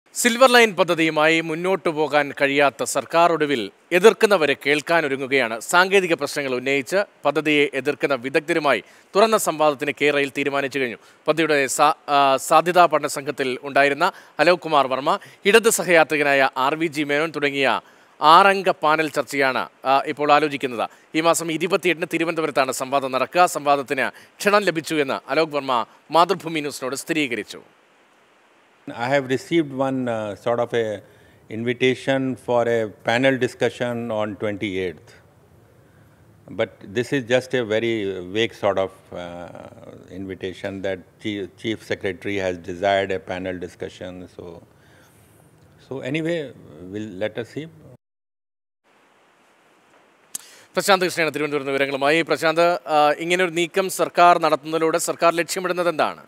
Silver line പദ്ധതിയുമായി മുന്നോട്ടു പോകാൻ കഴിയാത്ത സർക്കാർ ഒടുവിൽ എതിർക്കുന്നവരെ കേൾക്കാനൊരുങ്ങുകയാണ് സാങ്കേതിക പ്രശ്നങ്ങൾ ഉന്നയിച്ച് പദ്ധതിയെ എതിർക്കുന്ന വിദഗ്ധരുമായി തുറന്ന സംവാദത്തിന് കേരളയിൽ തീരുമാനിച്ചു കഴിഞ്ഞു പദ്ധതിയുടെ സാ- ആ, സാധ്യതാ പഠന സംഘത്തിൽ ഉണ്ടായിരുന്ന അലോക് കുമാർ വർമ്മ ഇടത് സഹയാത്രികനായ ആർ വി ജി മേനോൻ തുടങ്ങിയ ആറംഗ പാനൽ ചർച്ചയാണ് ആ, ഇപ്പോൾ ആലോചിക്കുന്നത് ഈ മാസം ഇരുപത്തിയെട്ടിന് തിരുവനന്തപുരത്താണ് സംവാദം നടക്കുക സംവാദത്തിന് ക്ഷണം ലഭിച്ചു എന്ന് അലോക് വർമ്മ മാതൃഭൂമി ന്യൂസിനോട് സ്ഥിരീകരിച്ചു I have received one uh, sort of a invitation for a panel discussion on 28th. But this is just a very vague sort of uh, invitation that chief, chief secretary has desired a panel discussion. So, so anyway, we'll let us see. Prashant കൃഷ്ണയാണ് തിരുവനന്തപുരത്ത് വിവരങ്ങളുമായി പ്രശാന്ത് ആ, ഇങ്ങനൊരു നീക്കം സർക്കാർ നടത്തുന്നതിലൂടെ സർക്കാർ ലക്ഷ്യമിടുന്നത് എന്താണ്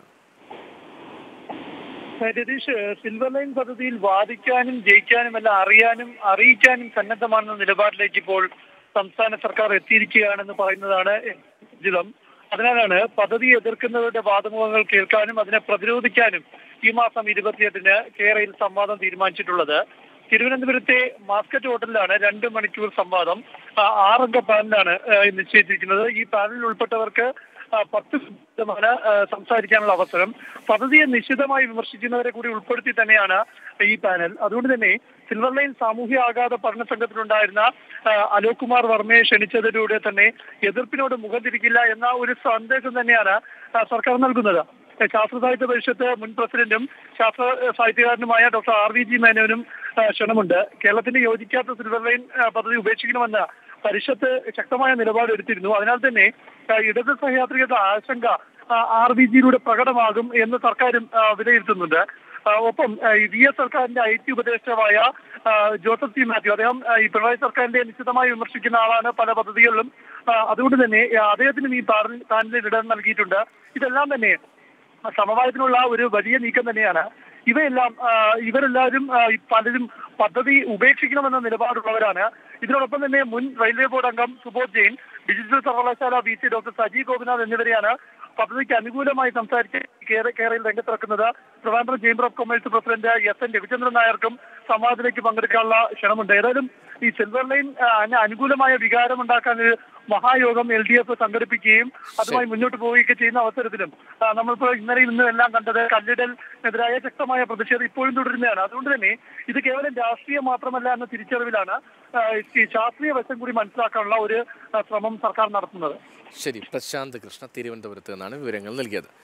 Ratheesh silver line പദ്ധതിയിൽ വാദിക്കാനും ജയിക്കാനും എല്ലാം അറിയാനും അറിയിക്കാനും സന്നദ്ധമാണെന്ന നിലപാടിലേക്ക് ഇപ്പോൾ സംസ്ഥാന സർക്കാർ എത്തിയിരിക്കുകയാണെന്ന് പറയുന്നതാണ് ഉചിതം അതിനാലാണ് പദ്ധതി എതിർക്കുന്നവരുടെ വാദമുഖങ്ങൾ കേൾക്കാനും അതിനെ പ്രതിരോധിക്കാനും ഈ മാസം ഇരുപത്തിയെട്ടിന് കേരളയിൽ സംവാദം തീരുമാനിച്ചിട്ടുള്ളത് തിരുവനന്തപുരത്തെ മാസ്കറ്റ് ഹോട്ടലിലാണ് രണ്ട് മണിക്കൂർ സംവാദം ആ, ആറംഗ പാനലാണ് ആ, നിശ്ചയിച്ചിരിക്കുന്നത് ഈ പാനലിൽ ഉൾപ്പെട്ടവർക്ക് ആ, പത്ത് ശതമാനം ആ, സംസാരിക്കാനുള്ള അവസരം പദ്ധതിയെ നിശ്ചിതമായി വിമർശിക്കുന്നവരെ കൂടി ഉൾപ്പെടുത്തി തന്നെയാണ് ഈ പാനൽ അതുകൊണ്ട് തന്നെ സിൽവർ ലൈൻ സാമൂഹ്യ ആഘാത പഠന സംഘത്തിലുണ്ടായിരുന്ന ആ, അലോക് കുമാർ വർമ്മയെ ക്ഷണിച്ചതിലൂടെ തന്നെ എതിർപ്പിനോട് മുഖം തിരിക്കില്ല എന്ന ഒരു സന്ദേശം തന്നെയാണ് ആ, സർക്കാർ നൽകുന്നത് ശാസ്ത്ര സാഹിത്യ പരിഷത്ത് മുൻ പ്രസിഡന്റും ശാസ്ത്ര സാഹിത്യകാരനുമായ ഡോക്ടർ ആർ വി ജി മേനോനും ആ, ക്ഷണമുണ്ട് കേരളത്തിന്റെ യോജിക്കാത്ത സിൽവർ ലൈൻ ആ, പദ്ധതി ഉപേക്ഷിക്കണമെന്ന് പരിഷത്ത് ശക്തമായ നിലപാട് എടുത്തിരുന്നു അതിനാൽ തന്നെ ആ, ഇടത് സഹയാത്രികരുടെ ആശങ്ക ആർ ബി ജിയിലൂടെ പ്രകടമാകും എന്ന് സർക്കാരും ആ, വിലയിരുത്തുന്നുണ്ട് ആ, ഒപ്പം ആ, ഈ വി എസ് സർക്കാരിന്റെ ഐ ടി ഉപദേഷ്ടാവായ ആ, ജോസഫ് സി മാത്യു അദ്ദേഹം ആ, ഈ പിണറായി സർക്കാരിന്റെ നിശ്ചിതമായി വിമർശിക്കുന്ന ആളാണ് പല പദ്ധതികളിലും ആ, അതുകൊണ്ട് തന്നെ ആ, അദ്ദേഹത്തിനും ഈ പാനൽ- പാനലിൽ ഇടം നൽകിയിട്ടുണ്ട് ഇതെല്ലാം തന്നെ സമവായത്തിനുള്ള ഒരു വലിയ നീക്കം തന്നെയാണ് ഇവയെല്ലാം ആ, ഇവരെല്ലാവരും ആ, ഈ പലരും പദ്ധതി ഉപേക്ഷിക്കണമെന്ന നിലപാടുള്ളവരാണ് ഇതിനോടൊപ്പം തന്നെ മുൻ റെയിൽവേ ബോർഡ് അംഗം സുബോധ് ജെയിൻ ഡിജിറ്റൽ സർവകലാശാല V C doctor Saji Gopinath എന്നിവരെയാണ് പദ്ധതിക്ക് അനുകൂലമായി സംസാരിച്ച് കേര- കേരളയിൽ രംഗത്തിറക്കുന്നത് Trivandrum chamber of commerce president S N Ravichandran നായർക്കും സംവാദത്തിലേക്ക് പങ്കെടുക്കാനുള്ള ക്ഷണമുണ്ട് ഏതായാലും ഈ സിൽവർ ലൈൻ ആ, അതിന് അനുകൂലമായ വികാരം ഉണ്ടാക്കാൻ ഒരു മഹായോഗം എൽ ഡി എഫ് സംഘടിപ്പിക്കുകയും അതുമായി മുന്നോട്ട് പോവുകയൊക്കെ ചെയ്യുന്ന അവസരത്തിലും ആ, നമ്മളിപ്പോൾ ഇന്നലെയും ഇന്നും എല്ലാം കണ്ടത് കല്ലിടലിനെതിരായ ശക്തമായ പ്രതിഷേധം ഇപ്പോഴും തുടരുന്നതാണ് അതുകൊണ്ട് തന്നെ ഇത് കേവലം രാഷ്ട്രീയം മാത്രമല്ല എന്ന തിരിച്ചറിവിലാണ് ആ, ഈ ശാസ്ത്രീയ വശം കൂടി മനസ്സിലാക്കാനുള്ള ഒരു ആ, ശ്രമം സർക്കാർ നടത്തുന്നത് ശരി പ്രശാന്ത് കൃഷ്ണ തിരുവനന്തപുരത്ത് നിന്നാണ് വിവരങ്ങൾ നൽകിയത്